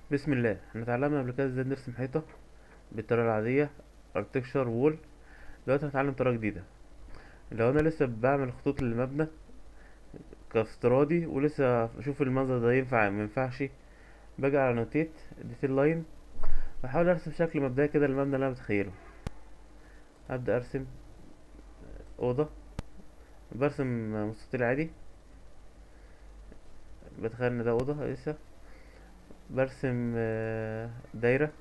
بسم الله احنا اتعلمنا قبل كده ازاي نرسم حيطة بالطريقة العادية architecture wall دلوقتي هنتعلم طريقة جديدة لو انا لسه بعمل خطوط للمبنى كافتراضي ولسه اشوف المنظر ده ينفع مينفعش باجي على نوتيت ديتيل لاين بحاول ارسم شكل مبدئي كده للمبنى اللي انا متخيله هبدأ ارسم اوضة برسم مستطيل عادي بتخيل ان ده اوضة لسه برسم آه، دايرة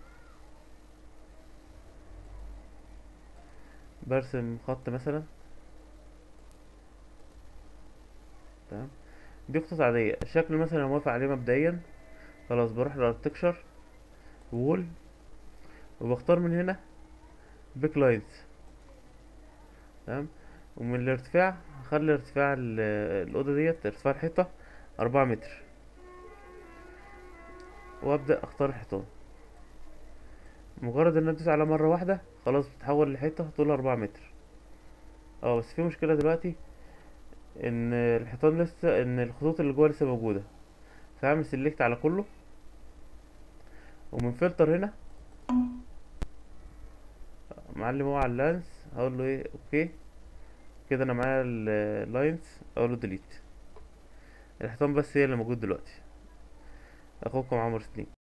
برسم خط مثلا تمام دي خطوط عادية الشكل مثلا أنا موافق عليه مبدئيا خلاص بروح للاركتكشر وول وبختار من هنا بيك لاينز تمام ومن الارتفاع هخلي ارتفاع ال- الأوضة ديت ارتفاع الحيطة أربعة متر وأبدأ أختار الحيطان مجرد ان انا ادوس على مرة واحدة خلاص بتتحول لحيطة طولها أربعة متر اه بس في مشكلة دلوقتي ان الحيطان لسه ان الخطوط اللي جوه لسه موجودة فهعمل سيلكت على كله ومن فلتر هنا معلم هو على اللانس هقول له ايه اوكي كده انا معايا اللاينز اقول له ديليت الحيطان بس هي اللي موجود دلوقتي اخوكم عمرو سليم